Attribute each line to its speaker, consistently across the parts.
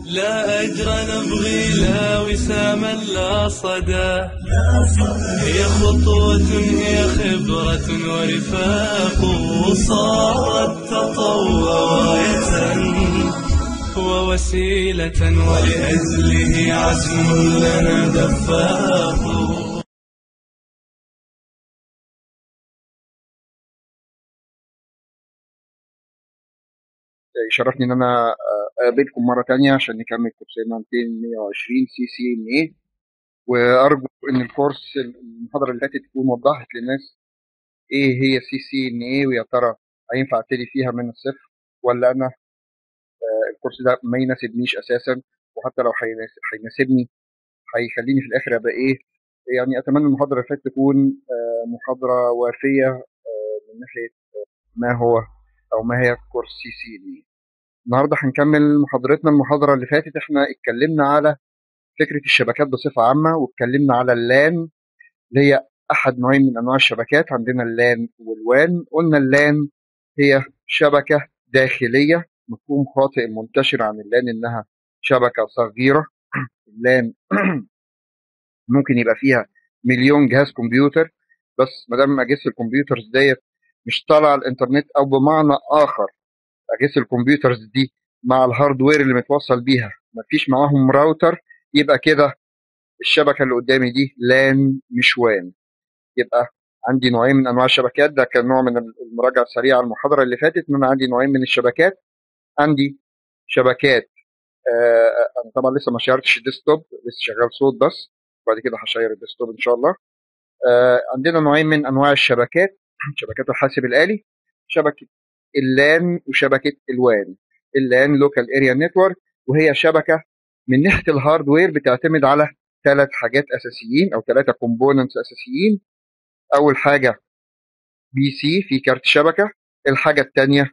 Speaker 1: لا أجر نبغي لا وساما لا صدى هي خطوة هي خبرة ورفاق صارت تطوع غاية ووسيلة ولأجله عزم لنا دفاق
Speaker 2: يشرفني ان انا اقابلكم مره تانية عشان نكمل كورسنا 220 سي سي ان ايه وارجو ان الكورس المحاضره اللي فاتت تكون وضحت للناس ايه هي سي سي ان ايه ويا ترى هينفع ابتدي فيها من الصفر ولا انا آه، الكورس ده ما يناسبنيش اساسا وحتى لو هيناس- هيناسبني هيخليني في الاخر ابقى ايه يعني اتمنى المحاضره اللي فاتت تكون آه، محاضره وافيه آه، من ناحيه ما هو او ما هي كورس سي سي ان ايه النهارده هنكمل محاضرتنا المحاضره اللي فاتت احنا اتكلمنا على فكره الشبكات بصفه عامه واتكلمنا على اللان اللي هي احد نوعين من انواع الشبكات عندنا اللان والوان قلنا اللان هي شبكه داخليه مفهوم خاطئ منتشر عن اللان انها شبكه صغيره اللان ممكن يبقى فيها مليون جهاز كمبيوتر بس ما دام اجهزه الكمبيوترز ديت مش طالعه على الانترنت او بمعنى اخر اجهزه الكمبيوترز دي مع الهاردوير اللي متوصل بيها مفيش معاهم راوتر يبقى كده الشبكه اللي قدامي دي لان مش وان يبقى عندي نوعين من انواع الشبكات ده كان نوع من المراجعه السريعه على المحاضره اللي فاتت ان انا عندي نوعين من الشبكات عندي شبكات آه انا طبعا لسه ما شيرتش الديسكتوب لسه شغال صوت بس بعد كده هشير الديسكتوب ان شاء الله آه عندنا نوعين من انواع الشبكات شبكات الحاسب الالي شبكه اللان وشبكه الوان اللان لوكال اريا نتورك وهي شبكه من ناحيه الهاردوير بتعتمد على ثلاث حاجات اساسيين او ثلاثه كومبوننتس اساسيين اول حاجه بي سي في كارت شبكه الحاجه الثانيه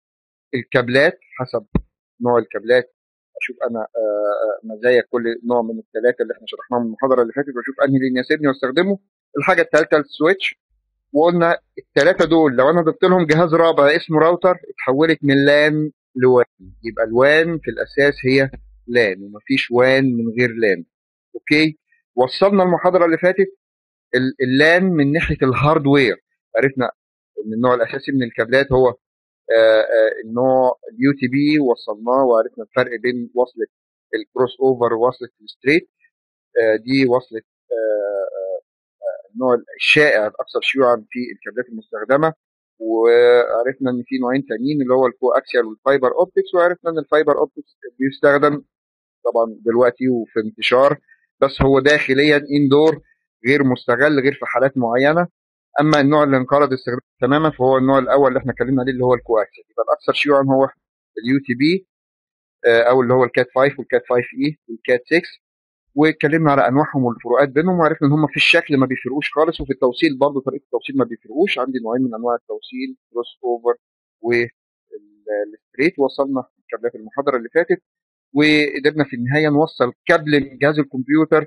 Speaker 2: الكابلات حسب نوع الكابلات اشوف انا آه، آه، مزايا كل نوع من الثلاثه اللي احنا شرحناهم في المحاضره اللي فاتت واشوف انهي اللي يناسبني واستخدمه الحاجه الثالثه السويتش وقلنا الثلاثه دول لو انا ضفت لهم جهاز رابع اسمه راوتر اتحولت من لان لوان يبقى الوان في الاساس هي لان ومفيش وان من غير لان اوكي وصلنا المحاضره اللي فاتت ال- اللان من ناحيه الهاردوير عرفنا ان النوع الاساسي من الكابلات هو آه، آه، النوع اليو تي بي وصلناه وعرفنا الفرق بين وصله الكروس اوفر ووصله الستريت آه، دي وصله آه، آه، النوع الشائع الاكثر شيوعا في الكابلات المستخدمه وعرفنا ان في نوعين تانيين اللي هو الكو اكسيال والفايبر اوبتكس وعرفنا ان الفايبر اوبتكس بيستخدم طبعا دلوقتي وفي انتشار بس هو داخليا اندور غير مستغل غير في حالات معينه اما النوع اللي انقرض استخدامه تماما فهو النوع الاول اللي احنا اتكلمنا عليه اللي هو الكواكسل يبقى الاكثر شيوعا هو اليو تي بي او اللي هو الكات 5 والكات 5 اي والكات 6 واتكلمنا على انواعهم والفروقات بينهم وعرفنا ان هم في الشكل ما بيفرقوش خالص وفي التوصيل برضه طريقه التوصيل ما بيفرقوش عندي نوعين من انواع التوصيل كروس اوفر والستريت وصلنا الكابلات المحاضره اللي فاتت وقدرنا في النهايه نوصل كابل من جهاز الكمبيوتر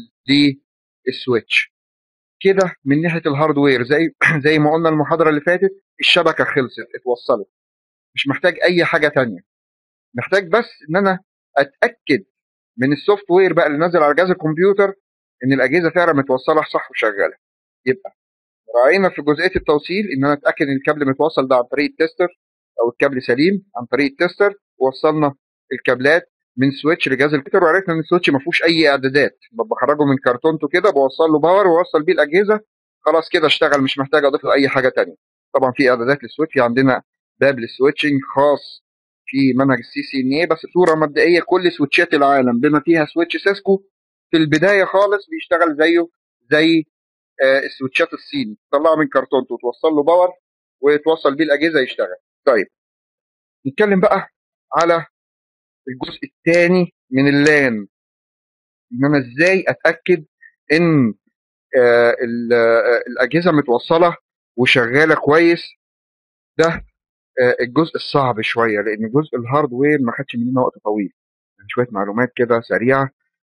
Speaker 2: للسويتش كده من ناحيه الهاردوير زي زي ما قلنا المحاضره اللي فاتت الشبكه خلصت اتوصلت مش محتاج اي حاجه تانية محتاج بس ان انا اتاكد من السوفت وير بقى اللي نازل على جهاز الكمبيوتر ان الاجهزه فعلا متوصله صح وشغاله يبقى راعينا في جزئيه التوصيل ان انا اتاكد ان الكابل متوصل ده عن طريق التستر او الكابل سليم عن طريق التستر ووصلنا الكابلات من سويتش لجهاز الكمبيوتر وعرفنا ان السويتش ما فيهوش اي اعدادات بخرجه من كرتونته كده بوصل له باور واوصل بيه الاجهزه خلاص كده اشتغل مش محتاج اضيف له اي حاجه تانية طبعا في اعدادات للسويتش في عندنا باب للسويتشنج خاص في منهج السي سي ان اي بس صوره مبدئيه كل سويتشات العالم بما فيها سويتش سيسكو في البدايه خالص بيشتغل زيه زي آه، السويتشات الصيني تطلعه من كرتونته وتوصل له باور وتوصل بيه الاجهزه يشتغل طيب نتكلم بقى على الجزء الثاني من اللان ان انا ازاي اتاكد ان آه، ال- آه، الاجهزه متوصله وشغاله كويس ده آه، الجزء الصعب شويه لان جزء الهاردوير ما خدش مننا وقت طويل يعني شويه معلومات كده سريعه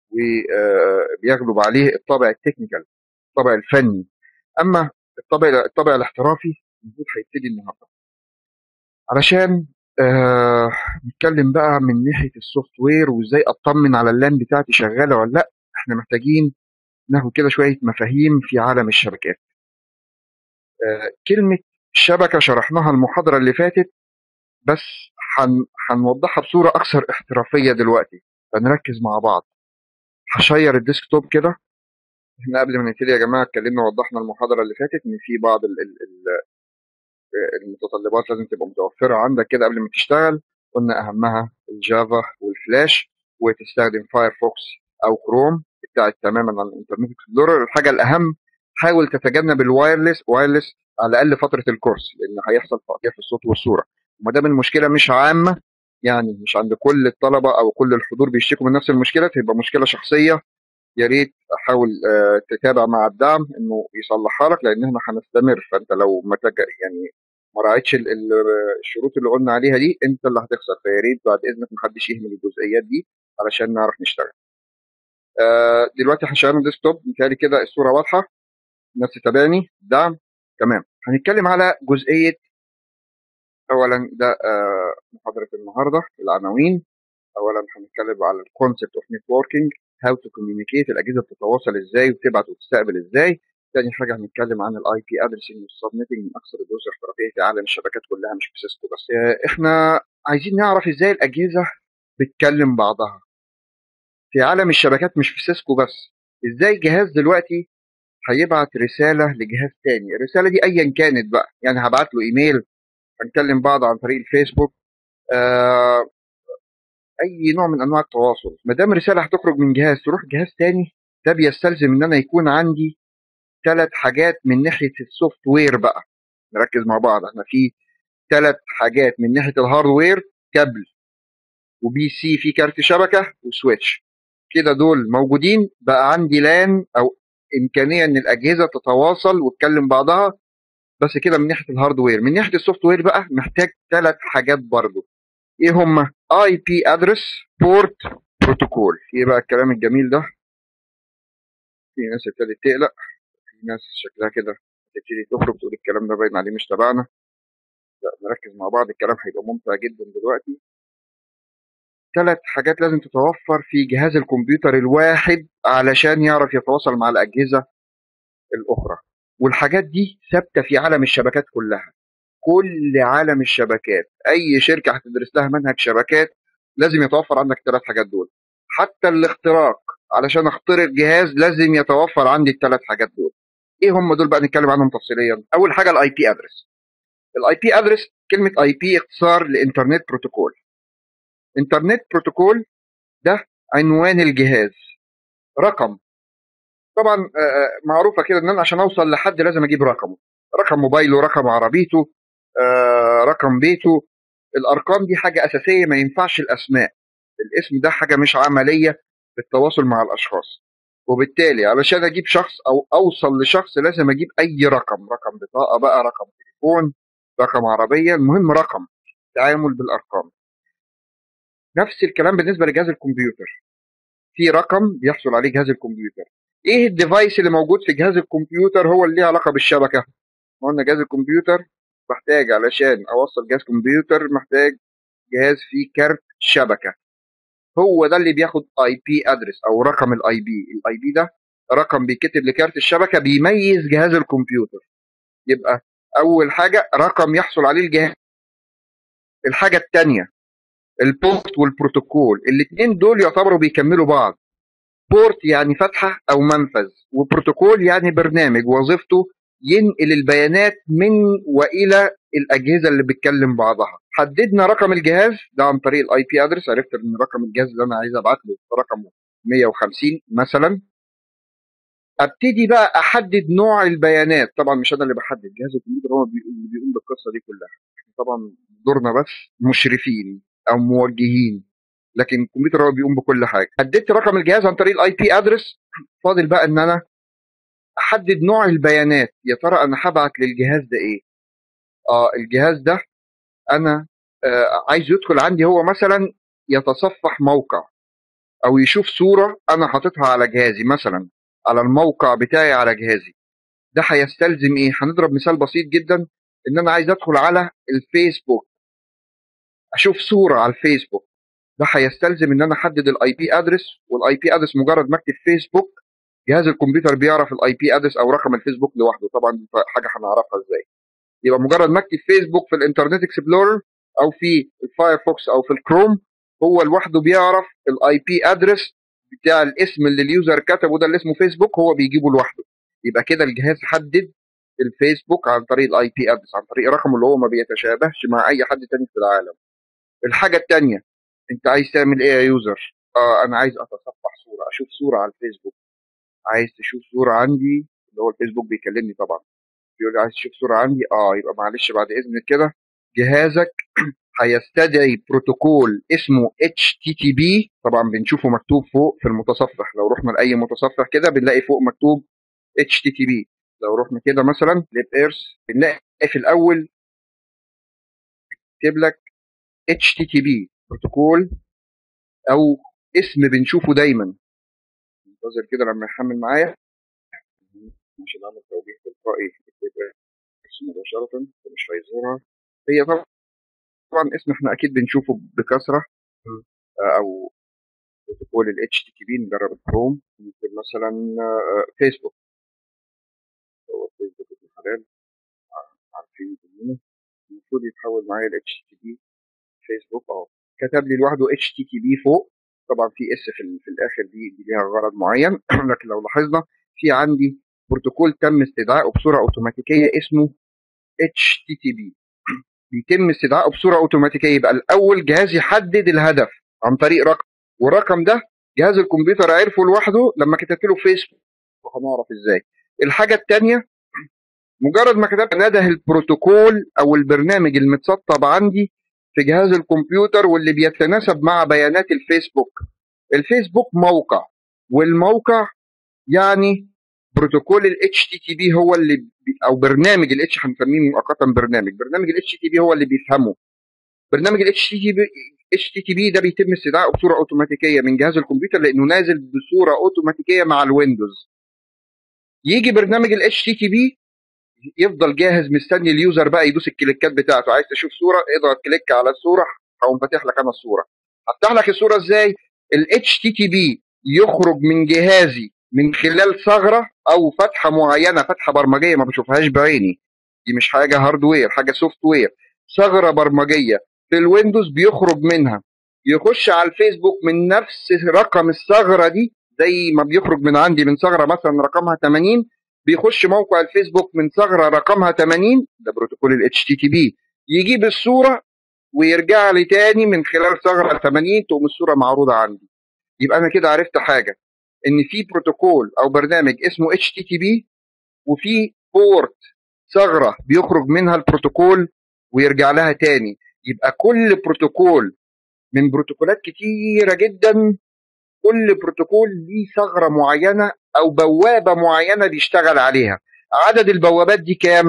Speaker 2: وبيغلب عليه الطابع التكنيكال الطابع الفني اما الطابع الطابع الاحترافي المفروض هيبتدي النهارده علشان آه نتكلم بقى من ناحيه السوفت وير وازاي اطمن على اللان بتاعتي شغاله ولا لا احنا محتاجين ناخد كده شويه مفاهيم في عالم الشبكات آه كلمه شبكه شرحناها المحاضره اللي فاتت بس هن- هنوضحها بصوره اكثر احترافيه دلوقتي فنركز مع بعض هشير الديسكتوب كده احنا قبل ما نبتدي يا جماعه اتكلمنا ووضحنا المحاضره اللي فاتت ان في بعض ال ال ال المتطلبات لازم تبقى متوفره عندك كده قبل ما تشتغل قلنا اهمها الجافا والفلاش وتستخدم فايرفوكس او كروم ابتعد تماما عن الانترنت اكسبلورر الحاجه الاهم حاول تتجنب الوايرلس وايرلس على الاقل فتره الكورس لان هيحصل تقطيع في الصوت والصوره وما دام المشكله مش عامه يعني مش عند كل الطلبه او كل الحضور بيشتكوا من نفس المشكله تبقى مشكله شخصيه يا ريت حاول آه، تتابع مع الدعم انه يصلحها لك لان احنا هنستمر فانت لو ما تج... يعني ما راعيتش ال- ال- الشروط اللي قلنا عليها دي انت اللي هتخسر فيا ريت بعد اذنك محدش يهمل الجزئيات دي علشان نعرف نشتغل. آه، دلوقتي هشغل ديسكتوب متهيألي كده الصوره واضحه الناس تتابعني دعم تمام هنتكلم على جزئيه اولا ده آه، محاضره النهارده العناوين اولا هنتكلم على الكونسبت اوف نتوركينج هاو تو كوميونيكيت الاجهزه بتتواصل ازاي وبتبعت وتستقبل ازاي تاني حاجه هنتكلم عن الاي بي ادرسنج والسبنتنج من اكثر الدروس الاحترافيه في عالم الشبكات كلها مش في سيسكو بس آه، احنا عايزين نعرف ازاي الاجهزه بتكلم بعضها في عالم الشبكات مش في سيسكو بس ازاي جهاز دلوقتي هيبعت رساله لجهاز تاني الرساله دي ايا كانت بقى يعني هبعت له ايميل هنكلم بعض عن طريق الفيسبوك آه اي نوع من انواع التواصل ما دام رساله هتخرج من جهاز تروح جهاز تاني ده بيستلزم ان انا يكون عندي ثلاث حاجات من ناحيه السوفت وير بقى نركز مع بعض احنا في ثلاث حاجات من ناحيه الهاردوير كابل وبي سي في كارت شبكه وسويتش كده دول موجودين بقى عندي لان او امكانيه ان الاجهزه تتواصل وتكلم بعضها بس كده من ناحيه الهاردوير من ناحيه السوفت وير بقى محتاج ثلاث حاجات برضو ايه هما اي بي ادرس بورت بروتوكول ايه بقى الكلام الجميل ده في ناس ابتدت تقلق في ناس شكلها كده تبتدي تخرج تقول الكلام ده باين عليه مش تبعنا لا نركز مع بعض الكلام هيبقى ممتع جدا دلوقتي ثلاث حاجات لازم تتوفر في جهاز الكمبيوتر الواحد علشان يعرف يتواصل مع الأجهزة الأخرى والحاجات دي ثابتة في عالم الشبكات كلها كل عالم الشبكات أي شركة هتدرس لها منهج شبكات لازم يتوفر عندك الثلاث حاجات دول حتى الاختراق علشان اخترق جهاز لازم يتوفر عندي الثلاث حاجات دول ايه هم دول بقى نتكلم عنهم تفصيليا اول حاجه الاي بي ادرس الاي بي ادرس كلمه اي بي اختصار لانترنت بروتوكول انترنت بروتوكول ده عنوان الجهاز رقم طبعا آه، آه، معروفه كده ان انا عشان اوصل لحد لازم اجيب رقمه رقم موبايله رقم عربيته آه، رقم بيته الارقام دي حاجه اساسيه ما ينفعش الاسماء الاسم ده حاجه مش عمليه في التواصل مع الاشخاص وبالتالي علشان اجيب شخص او اوصل لشخص لازم اجيب اي رقم رقم بطاقه بقى رقم تليفون رقم عربيه المهم رقم تعامل بالارقام نفس الكلام بالنسبه لجهاز الكمبيوتر في رقم بيحصل عليه جهاز الكمبيوتر ايه الديفايس اللي موجود في جهاز الكمبيوتر هو اللي ليه علاقه بالشبكه ما قلنا جهاز الكمبيوتر محتاج علشان اوصل جهاز كمبيوتر محتاج جهاز فيه كارت شبكه هو ده اللي بياخد اي بي ادرس او رقم الاي بي الاي بي ده رقم بيتكتب لكارت الشبكه بيميز جهاز الكمبيوتر يبقى اول حاجه رقم يحصل عليه الجهاز الحاجه الثانيه البورت والبروتوكول الاثنين دول يعتبروا بيكملوا بعض بورت يعني فتحه او منفذ وبروتوكول يعني برنامج وظيفته ينقل البيانات من والى الاجهزه اللي بتكلم بعضها حددنا رقم الجهاز ده عن طريق الاي بي ادرس عرفت ان رقم الجهاز اللي انا عايز ابعت له رقمه 150 مثلا ابتدي بقى احدد نوع البيانات طبعا مش انا اللي بحدد جهاز الكمبيوتر هو اللي بيقوم بالقصه دي كلها إحنا طبعا دورنا بس مشرفين او موجهين لكن الكمبيوتر هو بيقوم بكل حاجه حددت رقم الجهاز عن طريق الاي بي ادرس فاضل بقى ان انا احدد نوع البيانات يا ترى انا هبعت للجهاز ده ايه اه الجهاز ده انا آه عايز يدخل عندي هو مثلا يتصفح موقع او يشوف صوره انا حاططها على جهازي مثلا على الموقع بتاعي على جهازي ده هيستلزم ايه هنضرب مثال بسيط جدا ان انا عايز ادخل على الفيسبوك اشوف صوره على الفيسبوك ده هيستلزم ان انا احدد الاي بي ادرس والاي بي ادرس مجرد ما اكتب فيسبوك جهاز الكمبيوتر بيعرف الاي بي ادرس او رقم الفيسبوك لوحده طبعا دي حاجه هنعرفها ازاي يبقى مجرد ما اكتب فيسبوك في الانترنت اكسبلورر او في الفايرفوكس او في الكروم هو لوحده بيعرف الاي بي ادرس بتاع الاسم اللي اليوزر كتبه ده اللي اسمه فيسبوك هو بيجيبه لوحده يبقى كده الجهاز حدد الفيسبوك عن طريق الاي بي ادرس عن طريق رقمه اللي هو ما بيتشابهش مع اي حد تاني في العالم الحاجه الثانيه انت عايز تعمل ايه يا يوزر اه انا عايز اتصفح صوره اشوف صوره على الفيسبوك عايز تشوف صوره عندي اللي هو الفيسبوك بيكلمني طبعا بيقول لي عايز تشوف صوره عندي اه يبقى معلش بعد اذنك كده جهازك هيستدعي بروتوكول اسمه HTTP طبعا بنشوفه مكتوب فوق في المتصفح لو رحنا لاي متصفح كده بنلاقي فوق مكتوب HTTP لو رحنا كده مثلا ليب ايرث بنلاقي في الاول يكتب لك HTTP بروتوكول او اسم بنشوفه دايما انتظر كده لما يحمل معايا عشان اعمل توجيه تلقائي في مباشرة مش هيظهرها هي طبعا طبعا اسم احنا اكيد بنشوفه بكثره او بروتوكول ال HTTP نجرب الكروم نكتب مثلا فيسبوك هو فيسبوك ابن حلال عارفين كلنا المفروض يتحول معايا ال HTTP فيسبوك اهو كتب لي لوحده HTTP فوق طبعا في اس في, في الاخر دي دي ليها غرض معين لكن لو لاحظنا في عندي بروتوكول تم استدعائه بصوره اوتوماتيكيه اسمه HTTP بيتم استدعائه بصوره اوتوماتيكيه يبقى الاول جهاز يحدد الهدف عن طريق رقم والرقم ده جهاز الكمبيوتر عرفه لوحده لما كتبت له فيسبوك وهنعرف ازاي الحاجه الثانيه مجرد ما كتبت نده البروتوكول او البرنامج المتسطب عندي في جهاز الكمبيوتر واللي بيتناسب مع بيانات الفيسبوك الفيسبوك موقع والموقع يعني بروتوكول ال HTTP هو اللي بي او برنامج ال H هنسميه مؤقتا برنامج برنامج ال HTTP هو اللي بيفهمه برنامج ال HTTP HTTP ده بيتم استدعائه بصوره اوتوماتيكيه من جهاز الكمبيوتر لانه نازل بصوره اوتوماتيكيه مع الويندوز يجي برنامج ال HTTP يفضل جاهز مستني اليوزر بقى يدوس الكليكات بتاعته عايز تشوف صوره اضغط كليك على الصوره هقوم فاتح لك انا الصوره هفتح لك الصوره ازاي ال HTTP يخرج من جهازي من خلال ثغره او فتحه معينه فتحه برمجيه ما بشوفهاش بعيني دي مش حاجه هاردوير حاجه سوفت وير ثغره برمجيه في الويندوز بيخرج منها يخش على الفيسبوك من نفس رقم الثغره دي زي ما بيخرج من عندي من ثغره مثلا رقمها 80 بيخش موقع الفيسبوك من ثغره رقمها 80 ده بروتوكول ال HTTP يجيب الصوره ويرجع لي تاني من خلال ثغره 80 تقوم الصوره معروضه عندي يبقى انا كده عرفت حاجه ان في بروتوكول او برنامج اسمه HTTP وفي بورت ثغره بيخرج منها البروتوكول ويرجع لها تاني يبقى كل بروتوكول من بروتوكولات كتيره جدا كل بروتوكول ليه ثغره معينه او بوابه معينه بيشتغل عليها عدد البوابات دي كام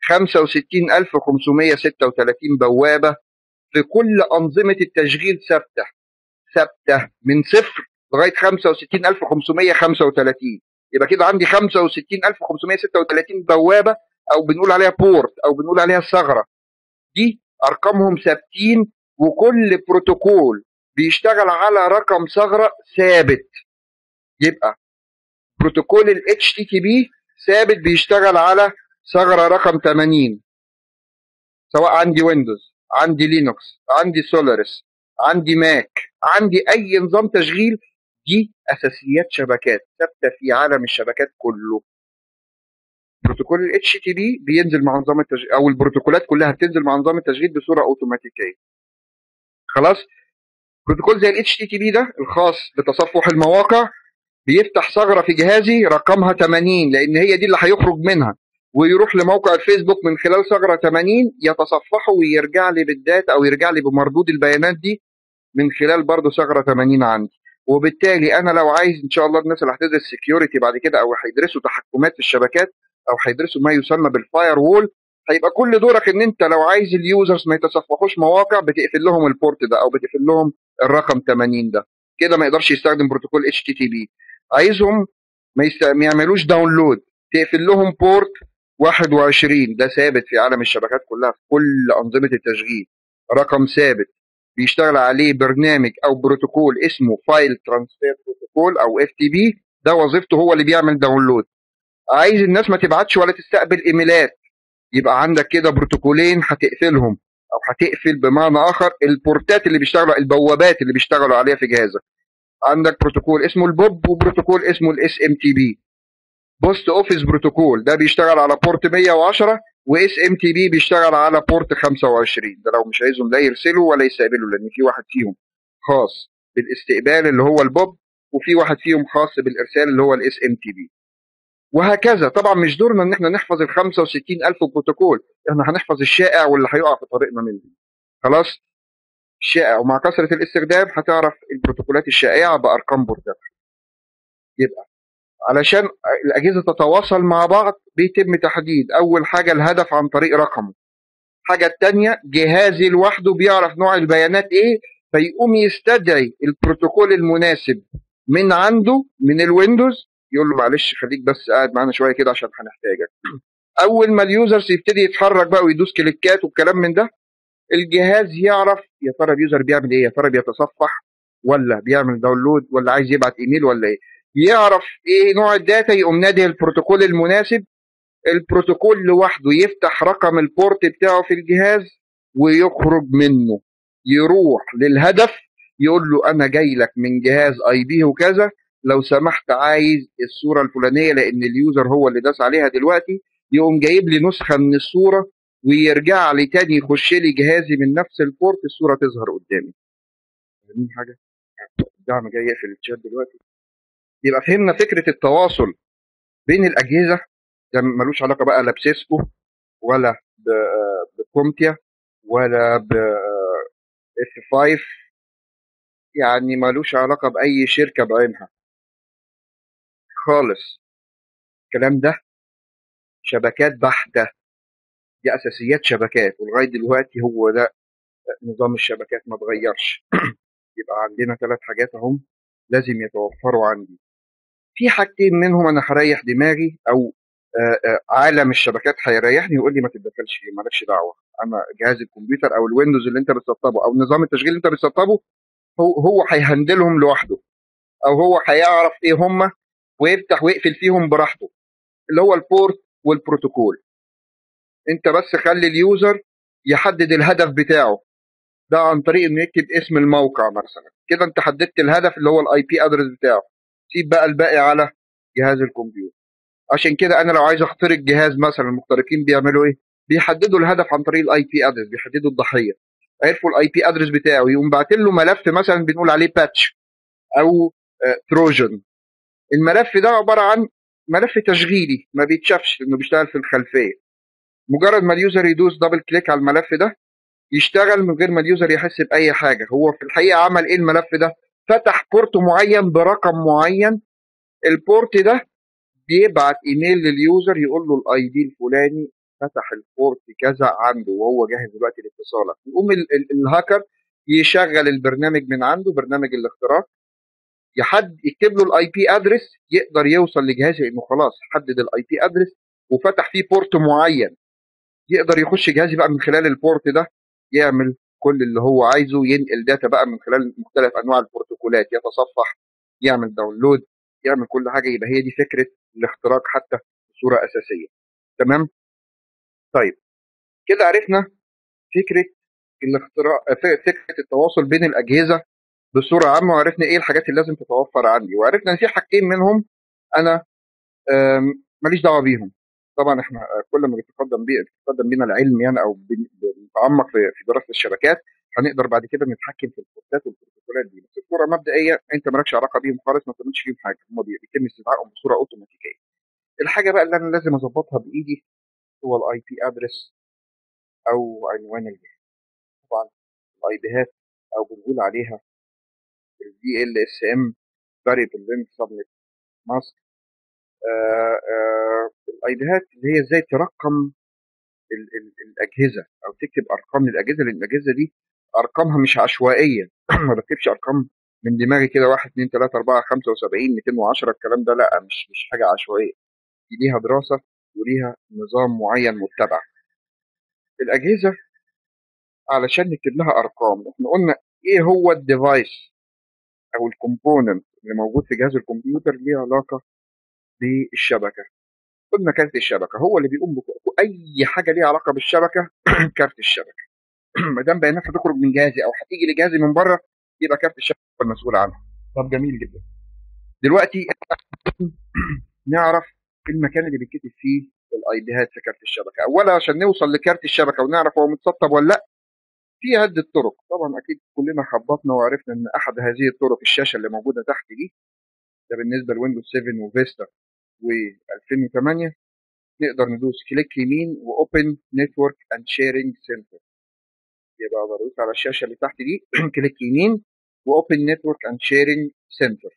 Speaker 2: 65536 بوابه في كل انظمه التشغيل ثابته ثابته من صفر لغايه 65535 يبقى كده عندي 65536 بوابه او بنقول عليها بورت او بنقول عليها ثغره دي ارقامهم ثابتين وكل بروتوكول بيشتغل على رقم ثغره ثابت يبقى بروتوكول ال HTTP ثابت بيشتغل على ثغره رقم 80 سواء عندي ويندوز عندي لينوكس عندي سولاريس عندي ماك عندي اي نظام تشغيل دي اساسيات شبكات ثابته في عالم الشبكات كله بروتوكول ال HTTP بينزل مع نظام التشغيل او البروتوكولات كلها بتنزل مع نظام التشغيل بصوره اوتوماتيكيه خلاص بروتوكول زي ال HTTP ده الخاص بتصفح المواقع بيفتح ثغره في جهازي رقمها 80 لان هي دي اللي هيخرج منها ويروح لموقع الفيسبوك من خلال ثغره 80 يتصفحه ويرجع لي بالداتا او يرجع لي بمردود البيانات دي من خلال برضه ثغره 80 عندي وبالتالي انا لو عايز ان شاء الله الناس اللي هتدرس سكيورتي بعد كده او هيدرسوا تحكمات في الشبكات او هيدرسوا ما يسمى بالفاير وول هيبقى كل دورك ان انت لو عايز اليوزرز ما يتصفحوش مواقع بتقفل لهم البورت ده او بتقفل لهم الرقم 80 ده كده ما يقدرش يستخدم بروتوكول اتش تي تي بي عايزهم ما, يست... ما يعملوش داونلود تقفل لهم بورت 21 ده ثابت في عالم الشبكات كلها في كل انظمه التشغيل رقم ثابت بيشتغل عليه برنامج او بروتوكول اسمه فايل ترانسفير بروتوكول او اف تي بي ده وظيفته هو اللي بيعمل داونلود عايز الناس ما تبعتش ولا تستقبل ايميلات يبقى عندك كده بروتوكولين هتقفلهم او هتقفل بمعنى اخر البورتات اللي بيشتغلوا البوابات اللي بيشتغلوا عليها في جهازك عندك بروتوكول اسمه البوب وبروتوكول اسمه الاس ام تي بي بوست اوفيس بروتوكول ده بيشتغل على بورت 110 واس ام تي بي بيشتغل على بورت 25 ده لو مش عايزهم لا يرسلوا ولا يستقبلوا لان في واحد فيهم خاص بالاستقبال اللي هو البوب وفي واحد فيهم خاص بالارسال اللي هو الاس ام تي بي وهكذا طبعا مش دورنا ان احنا نحفظ ال 65000 بروتوكول احنا هنحفظ الشائع واللي هيقع في طريقنا منه خلاص الشائع ومع كثره الاستخدام هتعرف البروتوكولات الشائعه بارقام بورتات يبقى علشان الاجهزه تتواصل مع بعض بيتم تحديد اول حاجه الهدف عن طريق رقمه الحاجه الثانيه جهازي لوحده بيعرف نوع البيانات ايه فيقوم يستدعي البروتوكول المناسب من عنده من الويندوز يقول له معلش خليك بس قاعد معانا شويه كده عشان هنحتاجك اول ما اليوزرز يبتدي يتحرك بقى ويدوس كليكات والكلام من ده الجهاز يعرف يا ترى اليوزر بيعمل ايه يا ترى بيتصفح ولا بيعمل داونلود ولا عايز يبعت ايميل ولا ايه يعرف ايه نوع الداتا يقوم نادي البروتوكول المناسب البروتوكول لوحده يفتح رقم البورت بتاعه في الجهاز ويخرج منه يروح للهدف يقول له انا جاي لك من جهاز اي بي وكذا لو سمحت عايز الصوره الفلانيه لان اليوزر هو اللي داس عليها دلوقتي يقوم جايب لي نسخه من الصوره ويرجع لي تاني يخش لي جهازي من نفس البورت الصوره تظهر قدامي فاهمين حاجه؟ الدعم جاي يقفل الشات دلوقتي يبقى فهمنا فكره التواصل بين الاجهزه ده ملوش علاقه بقى لا بسيسكو ولا بكومتيا ولا ب اف 5 يعني ملوش علاقه باي شركه بعينها خالص الكلام ده شبكات بحته دي اساسيات شبكات ولغايه دلوقتي هو ده نظام الشبكات ما اتغيرش يبقى عندنا ثلاث حاجات اهم لازم يتوفروا عندي في حاجتين منهم انا هريح دماغي او عالم الشبكات هيريحني يقول لي ما تتدخلش فيه مالكش دعوه انا جهاز الكمبيوتر او الويندوز اللي انت بتسطبه او نظام التشغيل اللي انت بتسطبه هو هو هيهندلهم لوحده او هو هيعرف ايه هم ويفتح ويقفل فيهم براحته اللي هو البورت والبروتوكول انت بس خلي اليوزر يحدد الهدف بتاعه ده عن طريق انه يكتب اسم الموقع مثلا كده انت حددت الهدف اللي هو الاي بي ادرس بتاعه سيب بقى الباقي على جهاز الكمبيوتر عشان كده انا لو عايز اخترق جهاز مثلا المخترقين بيعملوا ايه بيحددوا الهدف عن طريق الاي بي ادرس بيحددوا الضحيه عرفوا الاي بي ادرس بتاعه يقوم باعتين له ملف مثلا بنقول عليه باتش او تروجن الملف ده عباره عن ملف تشغيلي ما بيتشافش لانه بيشتغل في الخلفيه مجرد ما اليوزر يدوس دبل كليك على الملف ده يشتغل من غير ما اليوزر يحس باي حاجه هو في الحقيقه عمل ايه الملف ده فتح بورت معين برقم معين البورت ده بيبعت ايميل لليوزر يقول له الاي دي الفلاني فتح البورت كذا عنده وهو جاهز دلوقتي لاتصالك يقوم الهاكر يشغل البرنامج من عنده برنامج الاختراق يحد يكتب له الاي بي ادرس يقدر يوصل لجهازه انه خلاص حدد الاي بي ادرس وفتح فيه بورت معين يقدر يخش جهازي بقى من خلال البورت ده يعمل كل اللي هو عايزه ينقل داتا بقى من خلال مختلف انواع البروتوكولات يتصفح يعمل داونلود يعمل كل حاجه يبقى هي دي فكره الاختراق حتى بصوره اساسيه تمام طيب كده عرفنا فكره الاختراق فكره التواصل بين الاجهزه بصوره عامه وعرفنا ايه الحاجات اللي لازم تتوفر عندي وعرفنا ان في حاجتين منهم انا ماليش دعوه بيهم طبعا احنا كل ما بيتقدم بي بيتقدم بينا العلم يعني او بنتعمق في دراسه الشبكات هنقدر بعد كده نتحكم في البورتات والبروتوكولات دي بس بصوره مبدئيه انت مالكش علاقه بيهم خالص ما تعملش فيهم حاجه هم بيتم استدعائهم بصوره اوتوماتيكيه الحاجه بقى اللي انا لازم اظبطها بايدي هو الاي بي ادرس او عنوان الجهاز طبعا الاي بيهات او بنقول عليها الدي ال اس ام فاريبل لينك سبنت ماسك الايبيهات اللي هي ازاي ترقم ال ال الاجهزه او تكتب ارقام للاجهزه لان الاجهزه دي ارقامها مش عشوائيه ما بكتبش ارقام من دماغي كده 1 2 3 4 75 210 الكلام ده لا مش مش حاجه عشوائيه دي ليها دراسه وليها نظام معين متبع الاجهزه علشان نكتب لها ارقام احنا قلنا ايه هو الديفايس او الكومبوننت اللي موجود في جهاز الكمبيوتر ليه علاقه بالشبكه قلنا كارت الشبكه هو اللي بيقوم باي حاجه ليها علاقه بالشبكه كارت الشبكه ما دام بيانات هتخرج من جهازي او هتيجي لجهازي من بره يبقى كارت الشبكه هو المسؤول عنها طب جميل جدا دلوقتي نعرف المكان اللي بيتكتب فيه الاي بيهات في كارت الشبكه اولا عشان نوصل لكارت الشبكه ونعرف هو متسطب ولا لا في عده طرق طبعا اكيد كلنا خبطنا وعرفنا ان احد هذه الطرق الشاشه اللي موجوده تحت دي ده بالنسبه لويندوز 7 وفيستا و2008 نقدر ندوس كليك يمين واوبن نتورك اند شيرنج سنتر يبقى اقدر ادوس على الشاشه اللي تحت دي كليك يمين واوبن نتورك اند شيرنج سنتر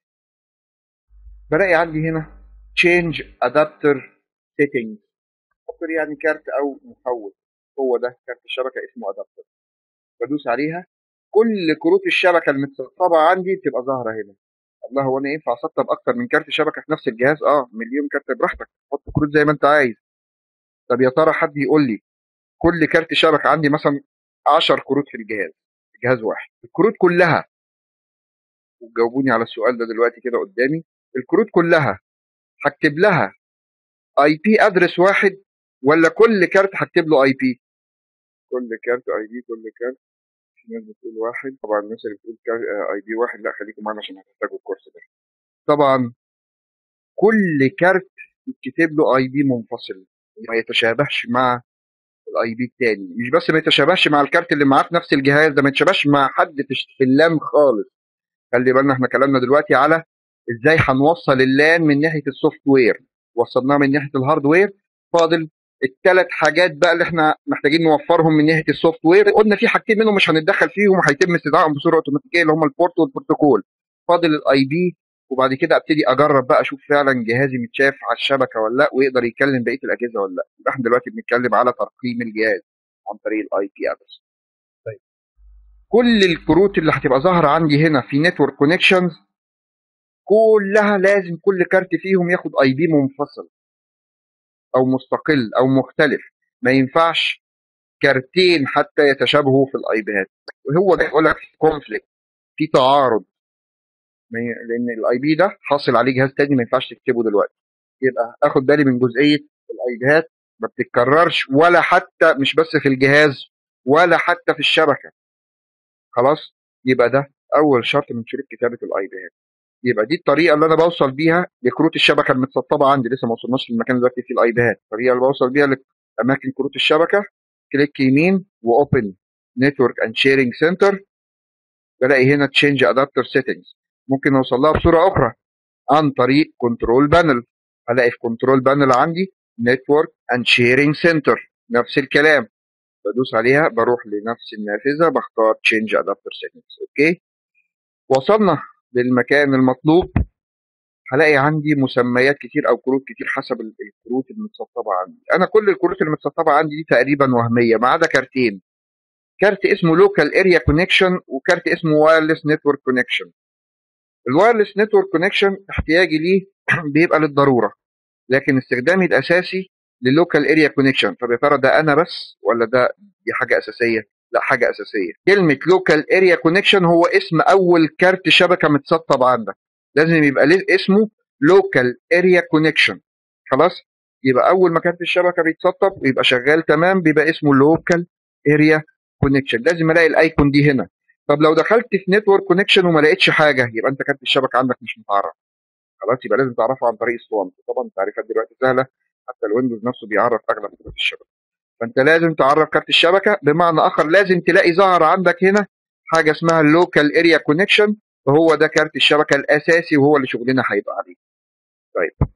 Speaker 2: بلاقي عندي هنا تشينج ادابتر سيتنجز ادابتر يعني كارت او محول هو ده كارت الشبكه اسمه ادابتر بدوس عليها كل كروت الشبكه المتسطبه عندي بتبقى ظاهره هنا الله هو انا ينفع اسطب اكتر من كارت شبكه في نفس الجهاز اه مليون كارت براحتك حط كروت زي ما انت عايز طب يا ترى حد يقول لي كل كارت شبكه عندي مثلا 10 كروت في الجهاز جهاز واحد الكروت كلها وجاوبوني على السؤال ده دلوقتي كده قدامي الكروت كلها هكتب لها اي بي ادرس واحد ولا كل كارت هكتب له اي بي كل كارت اي بي كل كارت في ناس بتقول واحد طبعا الناس اللي بتقول اي بي واحد لا خليكم معانا عشان هتحتاجوا الكورس ده طبعا كل كارت يتكتب له اي بي منفصل ما يتشابهش مع الاي بي التاني مش بس ما يتشابهش مع الكارت اللي معاه في نفس الجهاز ده ما يتشابهش مع حد في اللان خالص خلي بالنا احنا كلامنا دلوقتي على ازاي هنوصل اللان من ناحيه السوفت وير وصلناه من ناحيه الهاردوير فاضل الثلاث حاجات بقى اللي احنا محتاجين نوفرهم من ناحيه السوفت وير قلنا في حاجتين منهم مش هنتدخل فيهم وهيتم استدعائهم بصوره اوتوماتيكيه اللي هم البورت والبروتوكول فاضل الاي بي وبعد كده ابتدي اجرب بقى اشوف فعلا جهازي متشاف على الشبكه ولا لا ويقدر يكلم بقيه الاجهزه ولا لا يبقى احنا دلوقتي بنتكلم على ترقيم الجهاز عن طريق الاي بي ادرس طيب كل الكروت اللي هتبقى ظاهره عندي هنا في نتورك كونكشنز كلها لازم كل كارت فيهم ياخد اي بي منفصل او مستقل او مختلف ما ينفعش كارتين حتى يتشابهوا في الاي بيات وهو ده يقول لك في كونفليكت في تعارض لان الاي بي ده حاصل عليه جهاز تاني ما ينفعش تكتبه دلوقتي يبقى اخد بالي من جزئيه الاي بيات ما بتتكررش ولا حتى مش بس في الجهاز ولا حتى في الشبكه خلاص يبقى ده اول شرط من شروط كتابه الاي بيات يبقى دي الطريقه اللي انا بوصل بيها لكروت الشبكه المتسطبه عندي لسه ما وصلناش للمكان دلوقتي فيه الاي بيات الطريقه اللي بوصل بيها لاماكن كروت الشبكه كليك يمين واوبن نتورك اند شيرنج سنتر بلاقي هنا تشينج ادابتر سيتنجز ممكن اوصل لها بصوره اخرى عن طريق كنترول بانل هلاقي في كنترول بانل عندي نتورك اند شيرنج سنتر نفس الكلام بدوس عليها بروح لنفس النافذه بختار تشينج ادابتر سيتنجز اوكي وصلنا للمكان المطلوب هلاقي عندي مسميات كتير او كروت كتير حسب الكروت المتسطبه عندي انا كل الكروت المتسطبه عندي دي تقريبا وهميه ما عدا كارتين كارت اسمه لوكال اريا كونكشن وكارت اسمه وايرلس نتورك كونكشن الوايرلس نتورك كونكشن احتياجي ليه بيبقى للضروره لكن استخدامي الاساسي للوكال اريا كونكشن طب يا ترى ده انا بس ولا ده دي حاجه اساسيه لا حاجه اساسيه كلمه لوكال اريا كونكشن هو اسم اول كارت شبكه متسطب عندك لازم يبقى ليه اسمه لوكال اريا كونكشن خلاص يبقى اول ما كارت الشبكه بيتسطب ويبقى شغال تمام بيبقى اسمه لوكال اريا كونكشن لازم الاقي الايكون دي هنا طب لو دخلت في نتورك كونكشن وما لقيتش حاجه يبقى انت كارت الشبكه عندك مش متعرف خلاص يبقى لازم تعرفه عن طريق الصوان طبعا التعريفات دلوقتي سهله حتى الويندوز نفسه بيعرف اغلب كروت الشبكه فانت لازم تعرف كارت الشبكه بمعنى اخر لازم تلاقي ظهر عندك هنا حاجه اسمها اللوكال اريا كونكشن وهو ده كارت الشبكه الاساسي وهو اللي شغلنا هيبقى عليه طيب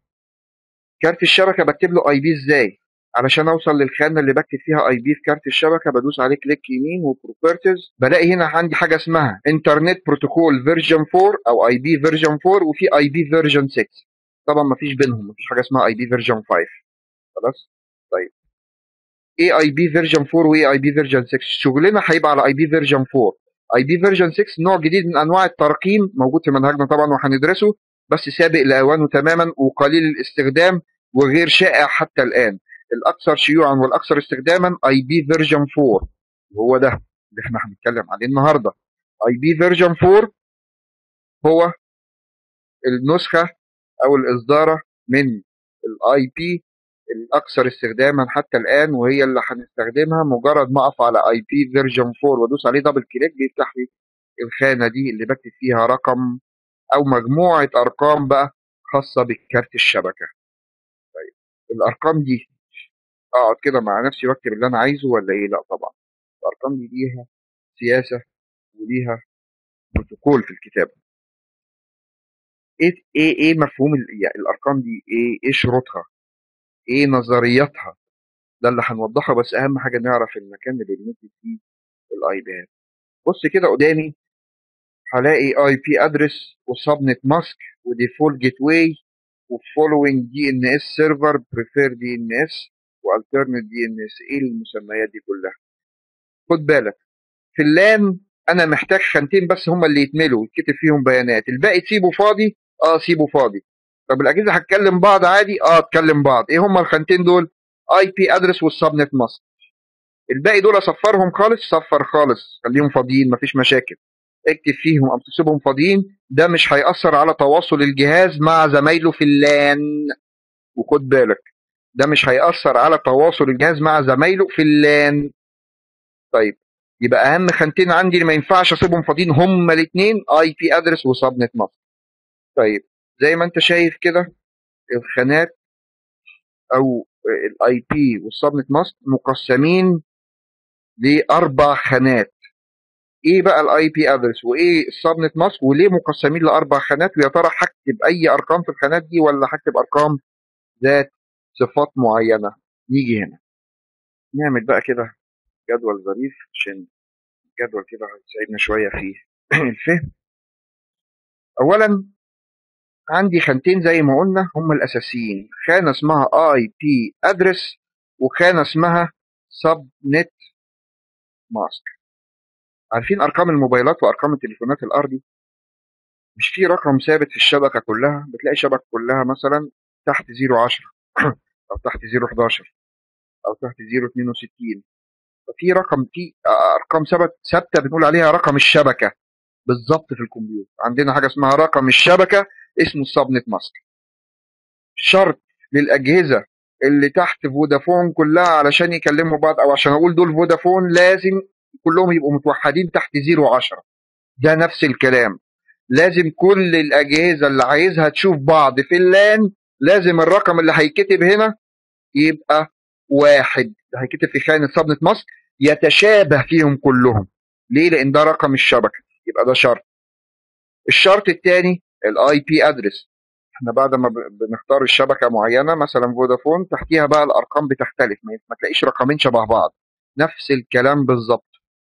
Speaker 2: كارت الشبكه بكتب له اي بي ازاي علشان اوصل للخانه اللي بكتب فيها اي بي في كارت الشبكه بدوس عليه كليك يمين وبروبرتيز بلاقي هنا عندي حاجه اسمها انترنت بروتوكول فيرجن 4 او اي بي فيرجن 4 وفي اي بي فيرجن 6 طبعا ما فيش بينهم ما فيش حاجه اسمها اي بي فيرجن 5 خلاص طيب ايه اي بي فيرجن 4 وايه اي بي فيرجن 6 شغلنا هيبقى على اي بي فيرجن 4 اي بي فيرجن 6 نوع جديد من انواع الترقيم موجود في منهجنا طبعا وهندرسه بس سابق لاوانه تماما وقليل الاستخدام وغير شائع حتى الان الاكثر شيوعا والاكثر استخداما اي بي فيرجن 4 هو ده اللي احنا هنتكلم عليه النهارده اي بي فيرجن 4 هو النسخه او الاصداره من الاي بي الاكثر استخداما حتى الان وهي اللي هنستخدمها مجرد ما اقف على اي بي فيرجن 4 وادوس عليه دبل كليك بيفتح لي الخانه دي اللي بكتب فيها رقم او مجموعه ارقام بقى خاصه بكارت الشبكه طيب الارقام دي اقعد كده مع نفسي واكتب اللي انا عايزه ولا ايه لا طبعا الارقام دي ليها سياسه وليها بروتوكول في الكتابه ايه ايه ايه مفهوم ال- يعني الارقام دي ايه ايه شروطها ايه نظرياتها ده اللي هنوضحها بس اهم حاجه نعرف المكان اللي بنكتب فيه الايباد بص كده قدامي هلاقي اي بي ادرس وسبنت ماسك وديفولت جيت واي وفولوينج دي ان اس سيرفر بريفير دي ان اس والترنت دي ان اس ايه المسميات دي كلها خد بالك في اللان انا محتاج خانتين بس هما اللي يتملوا يتكتب فيهم بيانات الباقي تسيبه فاضي اه سيبه فاضي طب الاجهزه هتكلم بعض عادي اه تكلم بعض ايه هما الخانتين دول اي بي ادرس والسبنت ماسك الباقي دول اصفرهم خالص صفر خالص خليهم فاضيين مفيش مشاكل اكتب فيهم او تسيبهم فاضيين ده مش هيأثر على تواصل الجهاز مع زمايله في اللان وخد بالك ده مش هيأثر على تواصل الجهاز مع زمايله في اللان طيب يبقى اهم خانتين عندي اللي ما ينفعش اسيبهم فاضيين هما الاثنين اي بي ادرس وسبنت ماسك طيب زي ما انت شايف كده الخانات او الاي بي والسبنت ماسك مقسمين لاربع خانات ايه بقى الاي بي ادرس وايه السبنت ماسك وليه مقسمين لاربع خانات ويا ترى هكتب اي ارقام في الخانات دي ولا هكتب ارقام ذات صفات معينه نيجي هنا نعمل بقى كده جدول ظريف عشان الجدول كده هيساعدنا شويه في الفهم اولا عندي خانتين زي ما قلنا هم الاساسيين خانه اسمها اي بي ادرس وخانه اسمها سب نت ماسك عارفين ارقام الموبايلات وارقام التليفونات الارضي مش في رقم ثابت في الشبكه كلها بتلاقي الشبكه كلها مثلا تحت 010 او تحت 011 او تحت 062 ففي رقم في ارقام ثابت ثابته بنقول عليها رقم الشبكه بالظبط في الكمبيوتر عندنا حاجه اسمها رقم الشبكه اسمه السبنت ماسك شرط للاجهزه اللي تحت فودافون كلها علشان يكلموا بعض او عشان اقول دول فودافون لازم كلهم يبقوا متوحدين تحت 010 ده نفس الكلام لازم كل الاجهزه اللي عايزها تشوف بعض في اللان لازم الرقم اللي هيكتب هنا يبقى واحد اللي هيكتب في خانه سبنت ماسك يتشابه فيهم كلهم ليه لان ده رقم الشبكه يبقى ده شرط الشرط الثاني الاي بي ادرس احنا بعد ما ب- بنختار الشبكه معينه مثلا فودافون تحتيها بقى الارقام بتختلف ما ما تلاقيش رقمين شبه بعض نفس الكلام بالظبط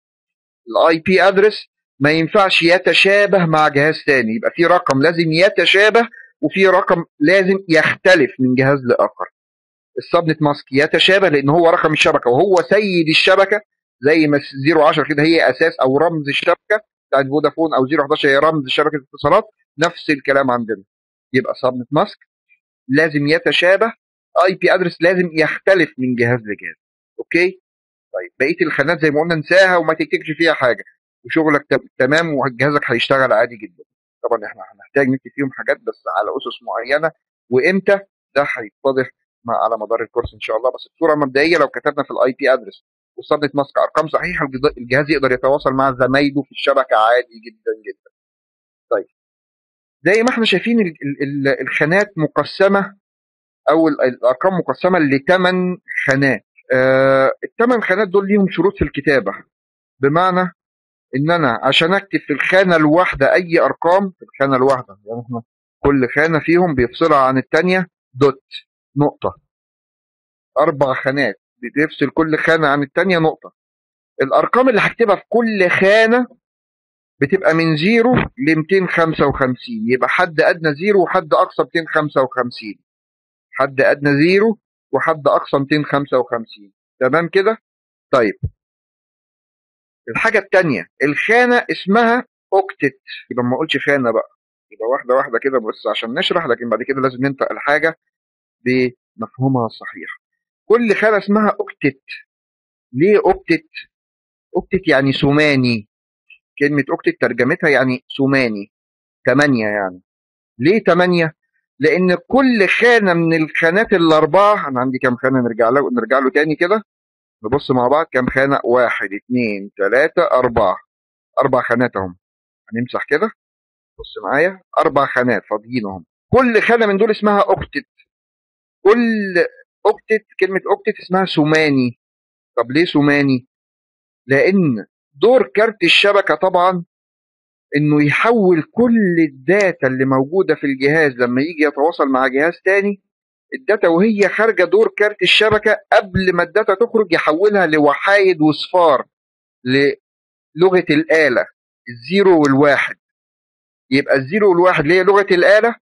Speaker 2: الاي بي ادرس ما ينفعش يتشابه مع جهاز تاني يبقى في رقم لازم يتشابه وفي رقم لازم يختلف من جهاز لاخر السبنت ماسك يتشابه لان هو رقم الشبكه وهو سيد الشبكه زي ما 010 كده هي اساس او رمز الشبكه بتاعت فودافون او 011 هي رمز شبكه الاتصالات نفس الكلام عندنا يبقى سبنت ماسك لازم يتشابه اي بي ادرس لازم يختلف من جهاز لجهاز اوكي طيب بقيه الخانات زي ما قلنا انساها وما تكتبش فيها حاجه وشغلك تم- تمام وجهازك هيشتغل عادي جدا طبعا احنا هنحتاج نكتب فيهم حاجات بس على اسس معينه وامتى ده هيتضح مع على مدار الكورس ان شاء الله بس بصوره مبدئيه لو كتبنا في الاي بي ادرس وصلت ماسك ارقام صحيحه الجد- الجهاز يقدر يتواصل مع زمايله في الشبكه عادي جدا جدا طيب زي ما احنا شايفين ال- ال- ال- الخانات مقسمه او ال- الارقام مقسمه لثمان خانات آه الثمان خانات دول ليهم شروط في الكتابه بمعنى ان انا عشان اكتب في الخانه الواحده اي ارقام في الخانه الواحده يعني احنا كل خانه فيهم بيفصلها عن الثانيه دوت نقطه اربع خانات بيفصل كل خانه عن الثانيه نقطه الارقام اللي هكتبها في كل خانه بتبقى من زيرو ل 255 يبقى حد ادنى زيرو وحد اقصى 255 حد ادنى زيرو وحد اقصى 255 تمام كده طيب الحاجه الثانيه الخانه اسمها اوكتت يبقى ما اقولش خانه بقى يبقى واحده واحده كده بس عشان نشرح لكن بعد كده لازم ننطق الحاجه بمفهومها الصحيح كل خانه اسمها اوكتت ليه اوكتت اوكتت يعني ثماني كلمة اوكتت ترجمتها يعني ثماني ثمانية يعني ليه ثمانية؟ لأن كل خانة من الخانات الأربعة أنا عندي كام خانة نرجع له نرجع له تاني كده نبص مع بعض كام خانة واحد اتنين تلاتة أربعة أربع خانات أهم هنمسح كده بص معايا أربع خانات فاضيين أهم كل خانة من دول اسمها اوكتت كل اوكتت كلمة اوكتت اسمها ثماني طب ليه ثماني؟ لأن دور كارت الشبكة طبعا انه يحول كل الداتا اللي موجودة في الجهاز لما يجي يتواصل مع جهاز تاني الداتا وهي خارجة دور كارت الشبكة قبل ما الداتا تخرج يحولها لوحايد وصفار للغة الآلة الزيرو والواحد يبقى الزيرو والواحد اللي هي لغة الآلة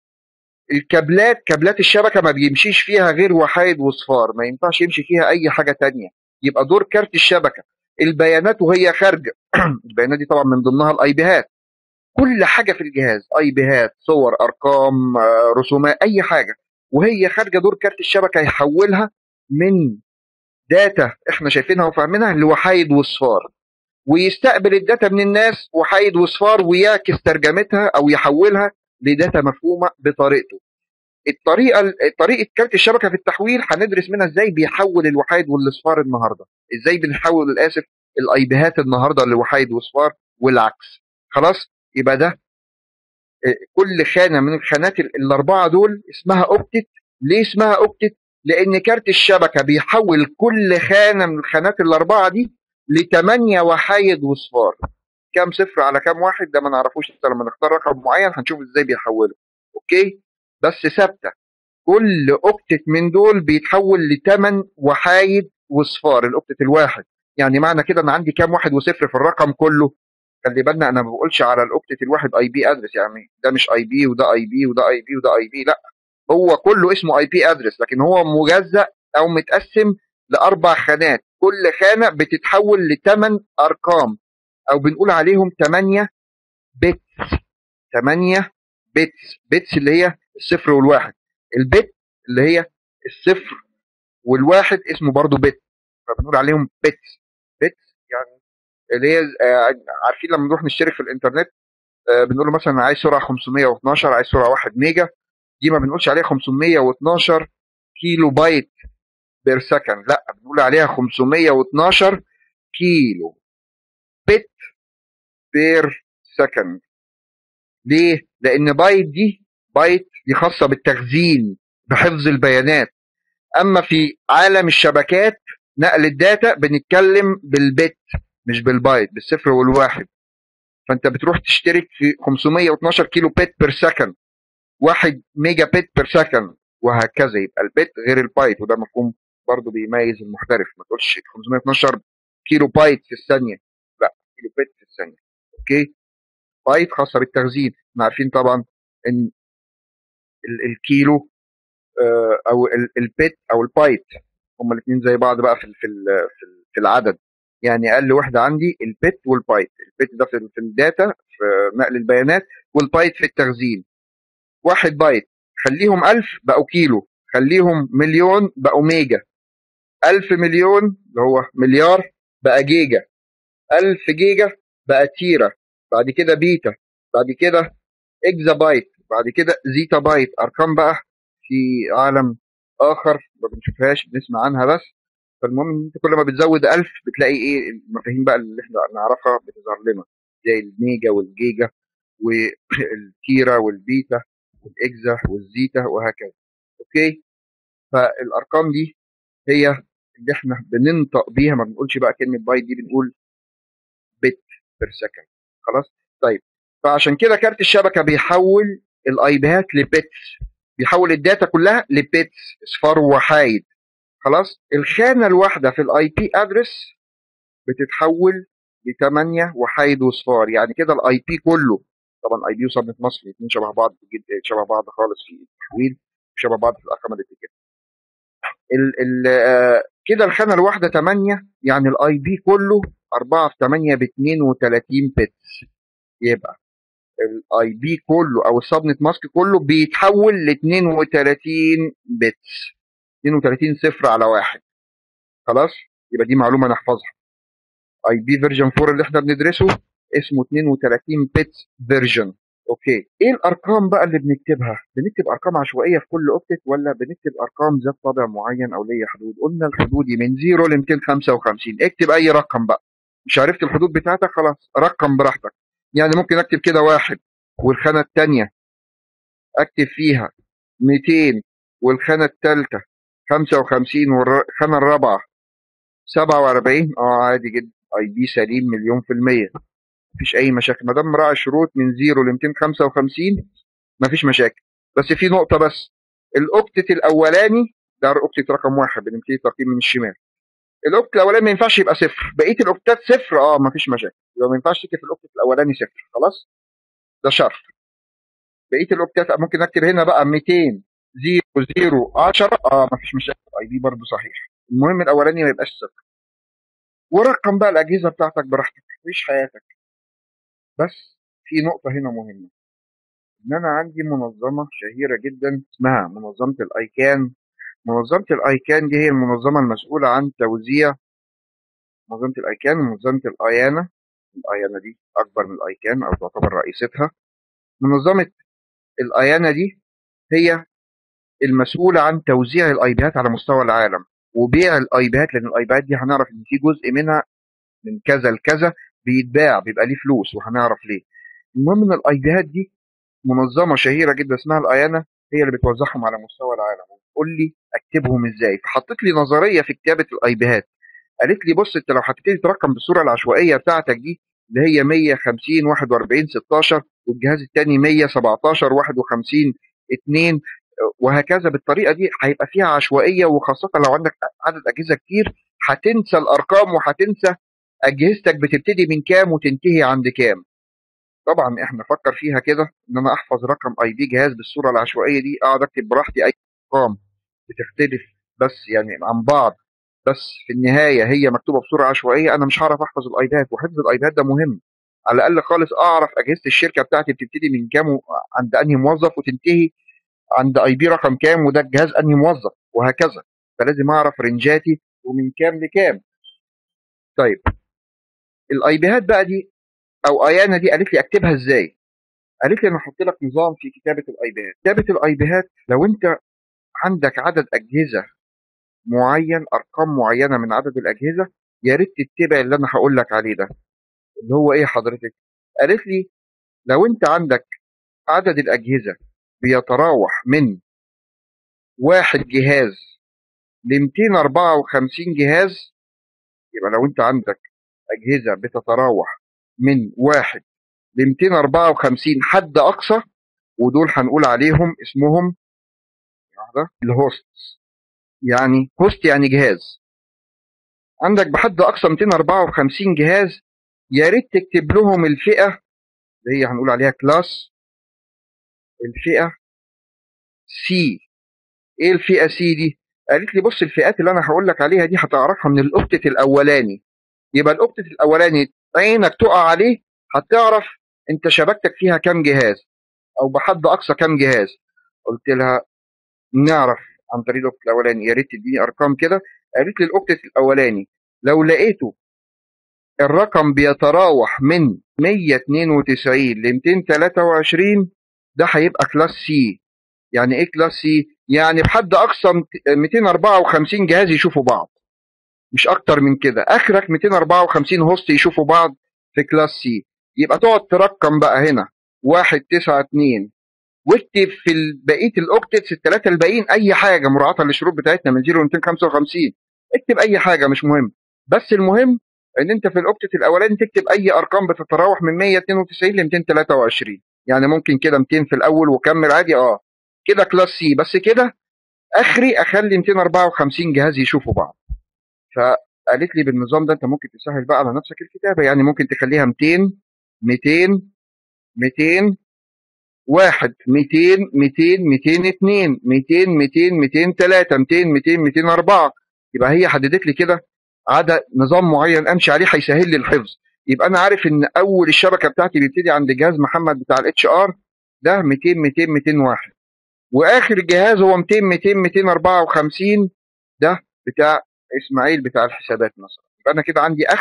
Speaker 2: الكابلات كابلات الشبكة ما بيمشيش فيها غير وحايد وصفار ما ينفعش يمشي فيها أي حاجة تانية يبقى دور كارت الشبكة البيانات وهي خارجة البيانات دي طبعا من ضمنها الاي بيهات كل حاجة في الجهاز اي بيهات صور ارقام آه، رسومات اي حاجة وهي خارجة دور كارت الشبكة يحولها من داتا احنا شايفينها وفاهمينها لوحايد وصفار ويستقبل الداتا من الناس وحايد وصفار ويعكس ترجمتها او يحولها لداتا مفهومه بطريقته الطريقه طريقه كارت الشبكه في التحويل هندرس منها ازاي بيحول الوحايد والاصفار النهارده ازاي بنحول اسف الاي بيهات النهارده لوحايد واصفار والعكس خلاص يبقى ده آه، كل خانه من الخانات ال- الاربعه دول اسمها اوكتت ليه اسمها اوكتت لان كارت الشبكه بيحول كل خانه من الخانات الاربعه دي لثمانيه وحايد وصفار كام صفر على كام واحد ده ما نعرفوش حتى لما نختار رقم معين هنشوف ازاي بيحوله اوكي بس ثابته كل اوكتت من دول بيتحول لثمان وحايد وصفار الاوكتت الواحد يعني معنى كده ان عندي كام واحد وصفر في الرقم كله خلي بالنا انا ما بقولش على الاوكتت الواحد اي بي ادرس يعني ده مش اي بي وده اي بي وده اي بي وده اي بي لا هو كله اسمه اي بي ادرس لكن هو مجزأ او متقسم لاربع خانات كل خانه بتتحول لثمان ارقام او بنقول عليهم 8 بيتس 8 بيتس بيتس اللي هي الصفر والواحد البت اللي هي الصفر والواحد اسمه برضو بت فبنقول عليهم بيتس بيتس يعني اللي هي آه، عارفين لما نروح نشترك في الانترنت آه، بنقول له مثلا عايز سرعه 512 عايز سرعه 1 ميجا دي ما بنقولش عليها 512 كيلو بايت بير سكند لا بنقول عليها 512 كيلو بت بير سكند ليه؟ لأن بايت دي بايت دي خاصة بالتخزين بحفظ البيانات أما في عالم الشبكات نقل الداتا بنتكلم بالبت مش بالبايت بالصفر والواحد فأنت بتروح تشترك في 512 كيلو بت بير سكند 1 ميجا بت بير سكند وهكذا يبقى البت غير البايت وده مفهوم برضه بيميز المحترف ما تقولش 512 كيلو بايت في الثانية لا كيلو بت في الثانية اوكي بايت خاصة بالتخزين احنا عارفين طبعا ان ال- الكيلو آه، او ال- البت او البايت هما الاثنين زي بعض بقى في ال- في ال- في ال- في العدد يعني اقل وحده عندي البت والبايت البت ده في ال- في الداتا في نقل البيانات والبايت في التخزين واحد بايت خليهم ألف بقوا كيلو خليهم مليون بقوا ميجا ألف مليون اللي هو مليار بقى جيجا ألف جيجا بقى تيرا بعد كده بيتا بعد كده اكزا بايت بعد كده زيتا بايت ارقام بقى في عالم اخر ما بنشوفهاش بنسمع عنها بس فالمهم ان انت كل ما بتزود ألف بتلاقي ايه المفاهيم بقى اللي احنا نعرفها بتظهر لنا زي الميجا والجيجا والتيرا والبيتا والاكزا والزيتا وهكذا اوكي فالارقام دي هي اللي احنا بننطق بيها ما بنقولش بقى كلمه بايت دي بنقول بت بير سكند خلاص طيب فعشان كده كارت الشبكه بيحول الاي بيهات لبيتس بيحول الداتا كلها لبيتس اصفار وحايد خلاص الخانه الواحده في الاي بي ادرس بتتحول لثمانية وحايد وصفار يعني كده الاي بي كله طبعا اي بي وصبنة مصر الاثنين شبه بعض جدا شبه بعض خالص في التحويل وشبه بعض في الارقام اللي كده ال ال آه، كده الخانه الواحده 8 يعني الاي بي كله 4 في 8 ب 32 بتس يبقى الاي بي كله او السبنت ماسك كله بيتحول ل 32 بتس 32 صفر على واحد خلاص يبقى دي معلومه نحفظها اي بي فيرجن 4 اللي احنا بندرسه اسمه 32 بت فيرجن اوكي ايه الارقام بقى اللي بنكتبها بنكتب ارقام عشوائيه في كل اوبتيت ولا بنكتب ارقام ذات طابع معين او ليها حدود قلنا الحدود دي من 0 ل 255 اكتب اي رقم بقى مش عرفت الحدود بتاعتك خلاص رقم براحتك يعني ممكن اكتب كده واحد والخانه الثانيه اكتب فيها 200 والخانه الثالثه 55 والخانه الرابعه 47 اه عادي جدا اي بي سليم مليون في المية مفيش اي مشاكل ما دام راعي شروط من 0 ل 255 مفيش مشاكل بس في نقطه بس الاوكتت الاولاني ده اوكتت رقم واحد بنبتدي ترقيم من الشمال الاوكت الاولاني ما ينفعش يبقى صفر بقيه الاوكتات صفر اه مفيش مشاكل يبقى ما ينفعش تكتب الاوكتت الاولاني صفر خلاص ده شرط بقيه الاوكتات ممكن اكتب هنا بقى 200 0 0 10 اه مفيش مشاكل اي دي برضه صحيح المهم الاولاني ما يبقاش صفر ورقم بقى الاجهزه بتاعتك براحتك عيش حياتك بس في نقطه هنا مهمه ان انا عندي منظمه شهيره جدا اسمها منظمه الايكان منظمه الايكان دي هي المنظمه المسؤوله عن توزيع منظمه الايكان ومنظمه الايانا الايانا دي اكبر من الايكان او تعتبر رئيستها منظمه الايانا دي هي المسؤوله عن توزيع الايبيات على مستوى العالم وبيع الايباد لان الايباد دي هنعرف ان في جزء منها من كذا لكذا بيتباع بيبقى ليه فلوس وهنعرف ليه المهم ان الايباد دي منظمه شهيره جدا اسمها الايانا هي اللي بتوزعهم على مستوى العالم قول لي اكتبهم ازاي فحطيت لي نظريه في كتابه الايباد قالت لي بص انت لو هتبتدي ترقم بالصوره العشوائيه بتاعتك دي اللي هي 150 41 16 والجهاز الثاني 117 51 2 وهكذا بالطريقه دي هيبقى فيها عشوائيه وخاصه لو عندك عدد اجهزه كتير هتنسى الارقام وهتنسى اجهزتك بتبتدي من كام وتنتهي عند كام طبعا احنا فكر فيها كده ان انا احفظ رقم اي بي جهاز بالصوره العشوائيه دي اقعد اكتب براحتي اي ارقام بتختلف بس يعني عن بعض بس في النهايه هي مكتوبه بصوره عشوائيه انا مش هعرف احفظ الايباد وحفظ الايباد ده مهم على الاقل خالص اعرف اجهزه الشركه بتاعتي بتبتدي من كام عند انهي موظف وتنتهي عند اي بي رقم كام وده الجهاز انهي موظف وهكذا فلازم اعرف رنجاتي ومن كام لكام طيب الاي بيهات بقى دي او ايانا دي قالت لي اكتبها ازاي قالت لي انا احط لك نظام في كتابه الاي بيهات كتابه الاي بيهات لو انت عندك عدد اجهزه معين ارقام معينه من عدد الاجهزه يا ريت تتبع اللي انا هقول لك عليه ده اللي هو ايه حضرتك قالت لي لو انت عندك عدد الاجهزه بيتراوح من واحد جهاز ل 254 جهاز يبقى لو انت عندك اجهزه بتتراوح من واحد ل 254 حد اقصى ودول هنقول عليهم اسمهم الهوست يعني هوست يعني جهاز عندك بحد اقصى 254 جهاز يا ريت تكتب لهم الفئه اللي هي هنقول عليها كلاس الفئه سي ايه الفئه سي دي قالت لي بص الفئات اللي انا هقول لك عليها دي هتعرفها من الاوبتت الاولاني يبقى الاوبتت الاولاني عينك تقع عليه هتعرف انت شبكتك فيها كام جهاز او بحد اقصى كام جهاز قلت لها نعرف عن طريق الاوبتت الاولاني يا ريت تديني ارقام كده قالت لي الاوبتت الاولاني لو لقيته الرقم بيتراوح من 192 ل 223 ده هيبقى كلاس سي يعني ايه كلاس سي يعني بحد اقصى 254 جهاز يشوفوا بعض مش اكتر من كده اخرك 254 هوست يشوفوا بعض في كلاس سي يبقى تقعد ترقم بقى هنا 1 9 2 واكتب في بقيه الاوكتتس الثلاثه الباقيين اي حاجه مراعاه للشروط بتاعتنا من 0 ل 255 اكتب اي حاجه مش مهم بس المهم ان انت في الاوكتت الاولاني تكتب اي ارقام بتتراوح من 192 ل 223 يعني ممكن كده 200 في الاول وكمل عادي اه كده كلاس سي بس كده اخري اخلي 254 جهاز يشوفوا بعض فقالت لي بالنظام ده انت ممكن تسهل بقى على نفسك الكتابه يعني ممكن تخليها 200 200 200 واحد 200 200 202 200 200 203 200 200 204 يبقى هي حددت لي كده عدد نظام معين امشي عليه هيسهل لي الحفظ يبقى انا عارف ان اول الشبكه بتاعتي بيبتدي عند جهاز محمد بتاع الاتش ار ده 200 200 201 واخر جهاز هو 200 200 254 ده بتاع اسماعيل بتاع الحسابات مثلا يبقى انا كده عندي اخري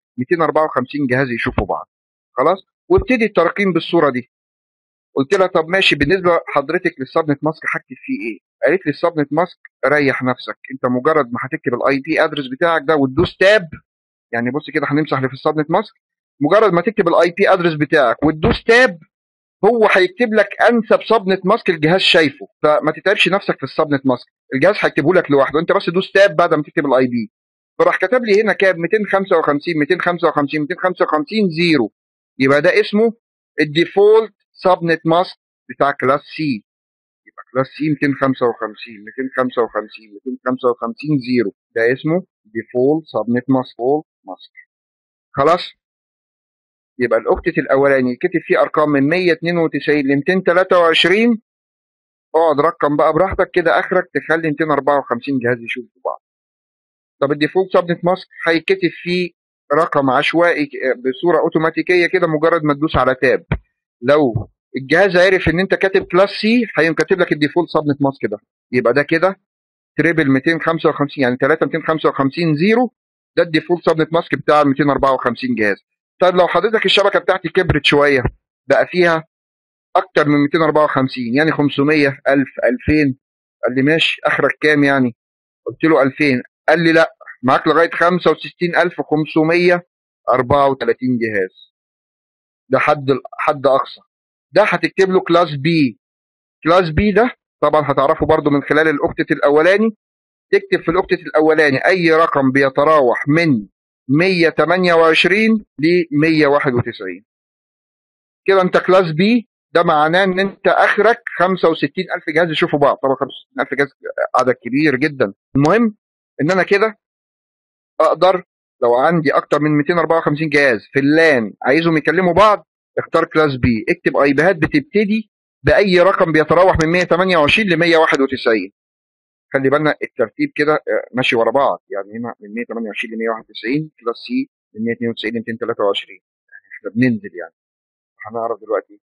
Speaker 2: 254 جهاز يشوفوا بعض خلاص وابتدي التراكيم بالصوره دي قلت لها طب ماشي بالنسبه حضرتك للسبنت ماسك هكتب فيه ايه؟ قالت لي السبنت ماسك ريح نفسك انت مجرد ما هتكتب الاي بي ادرس بتاعك ده وتدوس تاب يعني بص كده هنمسح اللي في السبنت ماسك مجرد ما تكتب الاي بي ادرس بتاعك وتدوس تاب هو هيكتب لك انسب سبنت ماسك الجهاز شايفه فما تتعبش نفسك في السبنت ماسك الجهاز هيكتبه لك لوحده انت بس دوس تاب بعد ما تكتب الاي بي فراح كتب لي هنا كام 255 255 255 زيرو يبقى ده اسمه الديفولت سبنت ماسك بتاع كلاس سي يبقى كلاس سي 255 255 255 زيرو ده اسمه ديفولت سبنت ماسك ماسك خلاص يبقى الاوكتت الاولاني كتب فيه ارقام من 192 ل 223 اقعد رقم بقى براحتك كده اخرك تخلي 254 جهاز يشوفوا بعض طب الديفولت سبنت ماسك هيتكتب فيه رقم عشوائي بصوره اوتوماتيكيه كده مجرد ما تدوس على تاب لو الجهاز عرف ان انت كاتب كلاس سي هيقوم كاتب لك الديفولت سبنت ماسك ده يبقى ده كده تريبل 255 يعني 3 255 زيرو ده الديفولت سبنت ماسك بتاع ال 254 جهاز طيب لو حضرتك الشبكه بتاعتي كبرت شويه بقى فيها اكتر من 254 يعني 500 1000 2000 قال لي ماشي اخرك كام يعني قلت له 2000 قال لي لا معاك لغايه 65534 جهاز ده حد حد اقصى ده هتكتب له كلاس بي كلاس بي ده طبعا هتعرفه برضو من خلال الاوكتت الاولاني تكتب في الاوكتت الاولاني اي رقم بيتراوح من 128 ل 191 كده انت كلاس بي ده معناه ان انت اخرك 65000 جهاز يشوفوا بعض طبعا 65000 جهاز عدد كبير جدا المهم ان انا كده اقدر لو عندي اكتر من 254 جهاز في اللان عايزهم يكلموا بعض اختار كلاس بي اكتب اي بيهات بتبتدي باي رقم بيتراوح من 128 ل 191 خلي بالنا الترتيب كده ماشي ورا بعض يعني هنا من 128 ل 191 كلاس سي من 192 ل 223 يعني احنا بننزل يعني هنعرف دلوقتي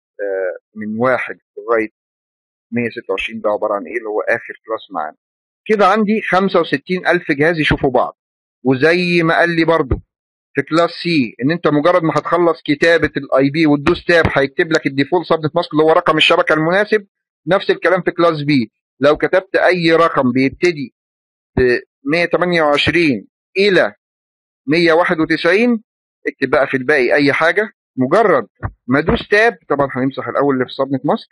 Speaker 2: من واحد لغايه 126 ده عباره عن ايه اللي هو اخر كلاس معانا كده عندي 65000 جهاز يشوفوا بعض وزي ما قال لي برضو في كلاس سي ان انت مجرد ما هتخلص كتابه الاي بي وتدوس تاب هيكتب لك الديفولت سبنت ماسك اللي هو رقم الشبكه المناسب نفس الكلام في كلاس بي لو كتبت اي رقم بيبتدي ب 128 الى 191 اكتب بقى في الباقي اي حاجه مجرد ما ادوس تاب طبعا هنمسح الاول اللي في السبنت ماسك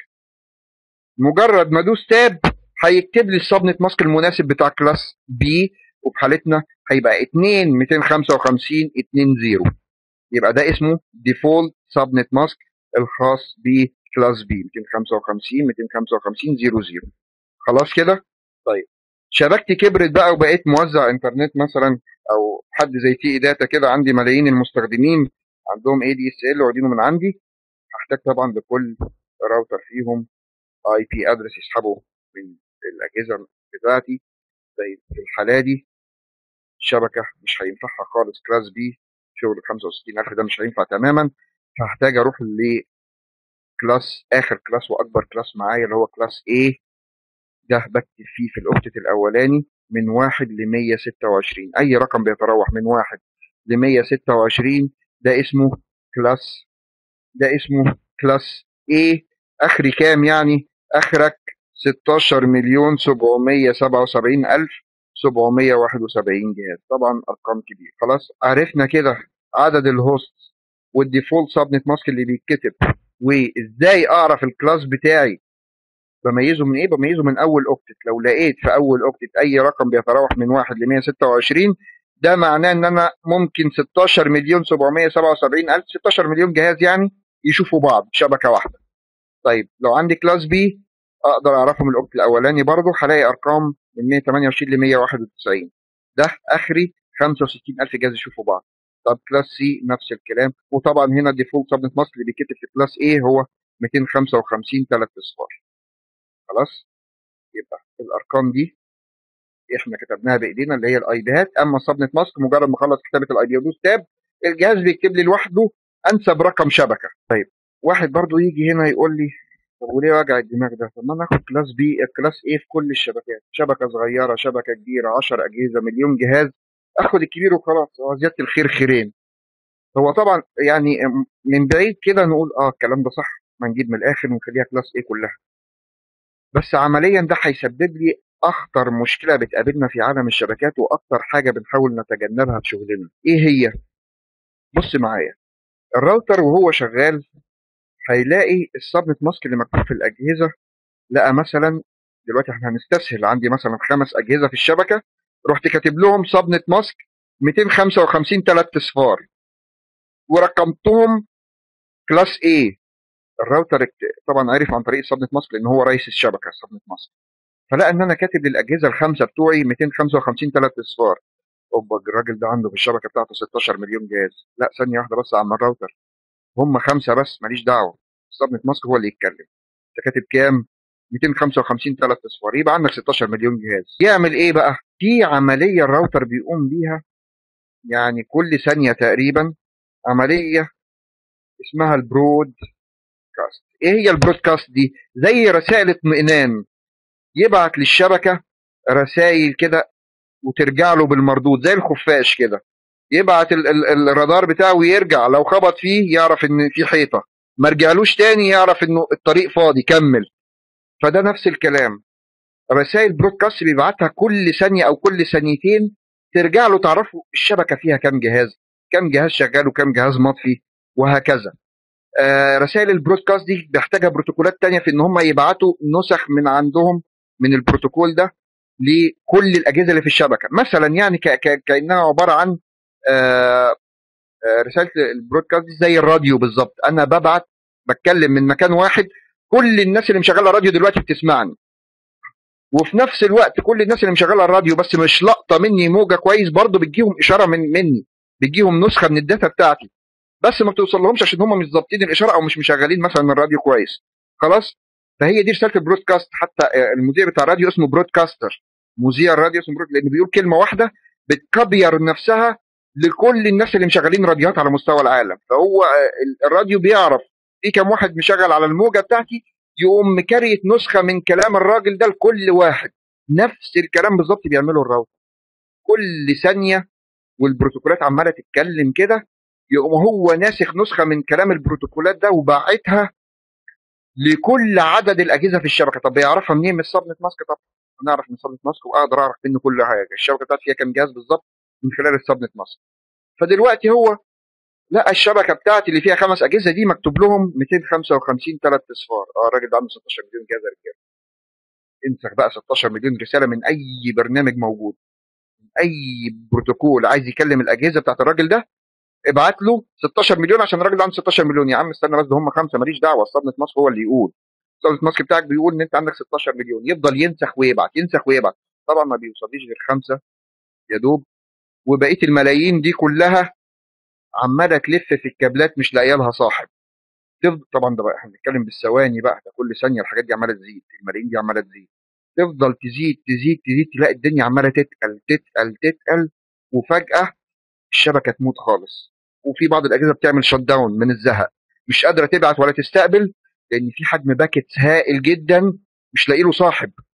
Speaker 2: مجرد ما ادوس تاب هيكتب لي السبنت ماسك المناسب بتاع كلاس بي وفي حالتنا هيبقى 2 255 2 0 يبقى ده اسمه ديفولت سبنت ماسك الخاص بكلاس بي 255 255 00 خلاص كده طيب شبكتي كبرت بقى وبقيت موزع انترنت مثلا او حد زي تي اي داتا كده عندي ملايين المستخدمين عندهم اي دي اس ال واخدينه من عندي هحتاج طبعا لكل راوتر فيهم اي بي ادرس يسحبه من الاجهزه بتاعتي زي في الحاله دي الشبكه مش هينفعها خالص كلاس بي شغل 65000 ده مش هينفع تماما فهحتاج اروح لكلاس اخر كلاس واكبر كلاس معايا اللي هو كلاس A ده بكتب فيه في الاوكتت الاولاني من 1 ل 126 اي رقم بيتراوح من 1 ل 126 ده اسمه كلاس ده اسمه كلاس A اخري كام يعني اخرك 16 مليون 777 الف 771 جهاز طبعا ارقام كبيره خلاص عرفنا كده عدد الهوست والديفولت سبنت ماسك اللي بيتكتب وازاي اعرف الكلاس بتاعي بميزه من ايه بميزه من اول اوكتت لو لقيت في اول اوكتت اي رقم بيتراوح من 1 ل 126 ده معناه ان انا ممكن 16 مليون 777 الف 16 مليون جهاز يعني يشوفوا بعض بشبكه واحده طيب لو عندي كلاس بي اقدر اعرفه من الاوكتت الاولاني برضه هلاقي ارقام من 128 ل 191 ده اخري 65000 جهاز يشوفوا بعض طب كلاس سي نفس الكلام وطبعا هنا الديفولت سبنت ماسك اللي بيتكتب في كلاس ايه هو 255 3 اصفار خلاص يبقى الارقام دي احنا كتبناها بايدينا اللي هي الاي بيات اما السبنت ماسك مجرد ما اخلص كتابه الاي بي ودوس تاب الجهاز بيكتب لي لوحده انسب رقم شبكه طيب واحد برضو يجي هنا يقول لي طب وليه وجع الدماغ ده؟ طب ما انا اخد كلاس بي كلاس ايه في كل الشبكات، شبكه صغيره، شبكه كبيره، 10 اجهزه، مليون جهاز، اخد الكبير وخلاص هو زياده الخير خيرين هو طبعا يعني من بعيد كده نقول اه الكلام ده صح ما نجيب من الاخر ونخليها كلاس ايه كلها بس عمليا ده هيسبب لي اخطر مشكله بتقابلنا في عالم الشبكات واكتر حاجه بنحاول نتجنبها في شغلنا ايه هي بص معايا الراوتر وهو شغال هيلاقي السبنت ماسك اللي مكتوب في الاجهزه لقى مثلا دلوقتي احنا هنستسهل عندي مثلا خمس اجهزه في الشبكه رحت كاتب لهم سبنت ماسك 255 ثلاث اصفار ورقمتهم كلاس A الراوتر طبعا عرف عن طريق السبنت ماسك لان هو رئيس الشبكه السبنت ماسك فلقى ان انا كاتب للاجهزه الخمسه بتوعي 255 ثلاث اصفار اوبا الراجل ده عنده في الشبكه بتاعته 16 مليون جهاز لا ثانيه واحده بس عم الراوتر هم خمسه بس ماليش دعوه السبنت ماسك هو اللي يتكلم انت كاتب كام 255 ثلاث اصفار يبقى عندك 16 مليون جهاز يعمل ايه بقى في عمليه الراوتر بيقوم بيها يعني كل ثانيه تقريبا عمليه اسمها البرود كاست ايه هي البرودكاست دي زي رسائل اطمئنان يبعت للشبكه رسائل كده وترجع له بالمردود زي الخفاش كده يبعت ال ال الرادار بتاعه ويرجع لو خبط فيه يعرف ان في حيطه ما رجعلوش تاني يعرف انه الطريق فاضي كمل فده نفس الكلام رسائل برودكاست بيبعتها كل ثانيه او كل ثانيتين ترجع له تعرفوا الشبكه فيها كام جهاز كام جهاز شغال وكام جهاز مطفي وهكذا آه رسائل البرودكاست دي محتاجه بروتوكولات تانية في ان هم يبعتوا نسخ من عندهم من البروتوكول ده لكل الاجهزه اللي في الشبكه مثلا يعني ك ك كانها عباره عن آه آه رساله البرودكاست دي زي الراديو بالظبط انا ببعت بتكلم من مكان واحد كل الناس اللي مشغله راديو دلوقتي بتسمعني وفي نفس الوقت كل الناس اللي مشغله الراديو بس مش لقطه مني موجه كويس برضه بتجيهم اشاره من مني بتجيهم نسخه من الداتا بتاعتي بس ما بتوصل لهمش عشان هم مش ظابطين الاشاره او مش مشغلين مثلا الراديو كويس خلاص فهي دي رساله البرودكاست حتى المذيع بتاع الراديو اسمه برودكاستر مذيع الراديو اسمه برود لانه بيقول كلمه واحده بتكبير نفسها لكل الناس اللي مشغلين راديوهات على مستوى العالم فهو الراديو بيعرف في كام واحد مشغل على الموجه بتاعتي يقوم مكريت نسخه من كلام الراجل ده لكل واحد نفس الكلام بالظبط بيعمله الراوتر كل ثانيه والبروتوكولات عماله تتكلم كده يقوم هو ناسخ نسخه من كلام البروتوكولات ده وباعتها لكل عدد الاجهزه في الشبكه طب بيعرفها منين من السبنت ماسك طب انا اعرف من السبنت ماسك واقدر اعرف منه كل حاجه الشبكه بتاعتي فيها كام جهاز بالظبط من خلال السبنت ماسك فدلوقتي هو لقى الشبكه بتاعتي اللي فيها خمس اجهزه دي مكتوب لهم 255 ثلاث اصفار اه الراجل ده عنده 16 مليون جهاز يا رجاله انسخ بقى 16 مليون رساله من اي برنامج موجود من اي بروتوكول عايز يكلم الاجهزه بتاعت الراجل ده ابعت له 16 مليون عشان الراجل ده عنده 16 مليون يا عم استنى بس ده هم خمسه ماليش دعوه السبنت ماسك هو اللي يقول السبنت ماسك بتاعك بيقول ان انت عندك 16 مليون يفضل ينسخ ويبعت ينسخ ويبعت طبعا ما بيوصليش غير خمسه يا دوب وبقيه الملايين دي كلها عماله تلف في الكابلات مش لاقيه لها صاحب تفضل طبعا ده بقى احنا بنتكلم بالثواني بقى ده كل ثانيه الحاجات دي عماله تزيد الملايين دي عماله تزيد تفضل تزيد تزيد تزيد تلاقي الدنيا عماله تتقل تتقل تتقل وفجاه الشبكه تموت خالص وفي بعض الاجهزه بتعمل شت داون من الزهق مش قادره تبعت ولا تستقبل لان في حجم باكيتس هائل جدا مش لاقي له صاحب